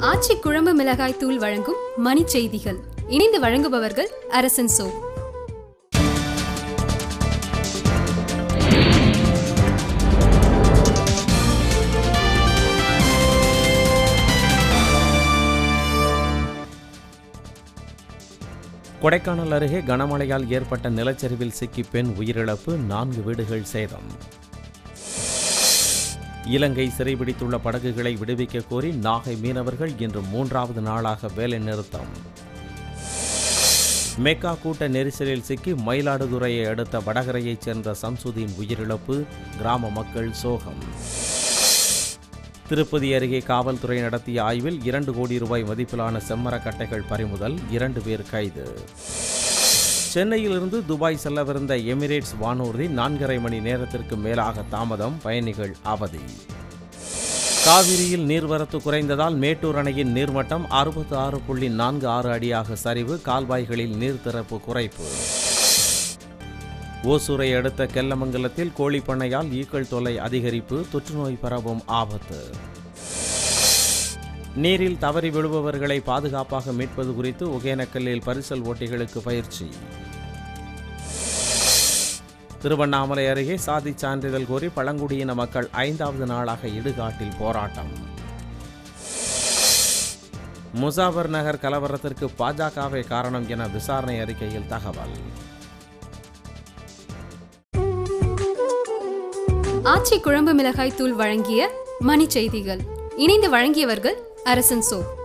ஆச்சி குழம்பு மிளகாய் தூள் வழங்கும் மணி செய்திகள் இணைந்து வழங்குபவர்கள் அரசன் சோ கொடைக்கானல் அருகே கனமழையால் ஏற்பட்ட நிலச்சரிவில் சிக்கி பெண் உயிரிழப்பு நான்கு வீடுகள் சேதம் இலங்கை சிறைபிடித்துள்ள படகுகளை விடுவிக்க கோரி நாகை மீனவர்கள் இன்று மூன்றாவது நாளாக வேலை நிறுத்தம் மெக்கா கூட்ட நெரிசலில் சிக்கி மயிலாடுதுறையை அடுத்த வடகரையைச் சேர்ந்த சம்சுதீன் உயிரிழப்பு கிராம மக்கள் சோகம் திருப்பதி அருகே காவல்துறை நடத்திய ஆய்வில் இரண்டு கோடி ரூபாய் மதிப்பிலான செம்மரக்கட்டைகள் பறிமுதல் இரண்டு பேர் கைது சென்னையிலிருந்து துபாய் செல்லவிருந்த எமிரேட்ஸ் வானூர்தி நான்கரை மணி நேரத்திற்கு மேலாக தாமதம் பயணிகள் அவதி காவிரியில் நீர்வரத்து குறைந்ததால் மேட்டூர் அணையின் நீர்மட்டம் அறுபத்தி ஆறு புள்ளி நான்கு ஆறு அடியாக சரிவு கால்வாய்களில் நீர்த்திறப்பு குறைப்பு ஓசூரை அடுத்த கெல்லமங்கலத்தில் கோழிப்பண்ணையால் ஈக்கள் தொல்லை அதிகரிப்பு தொற்றுநோய் பரவும் ஆபத்து நீரில் தவறி விழுபவர்களை பாதுகாப்பாக மீட்பது குறித்து ஒகேனக்கல்லில் பரிசல் ஓட்டிகளுக்கு பயிற்சி திருவண்ணாமலை அருகே சாதி சான்றிதழ் கோரி பழங்குடியின மக்கள் ஐந்தாவது நாளாக இடுகாட்டில் போராட்டம் முசாபர் நகர் கலவரத்திற்கு பாஜகவே காரணம் என விசாரணை அறிக்கையில் தகவல் ஆச்சி குழம்பு மிளகாய் தூள் வழங்கிய மணி செய்திகள் இணைந்து வழங்கியவர்கள் அரசன் சோ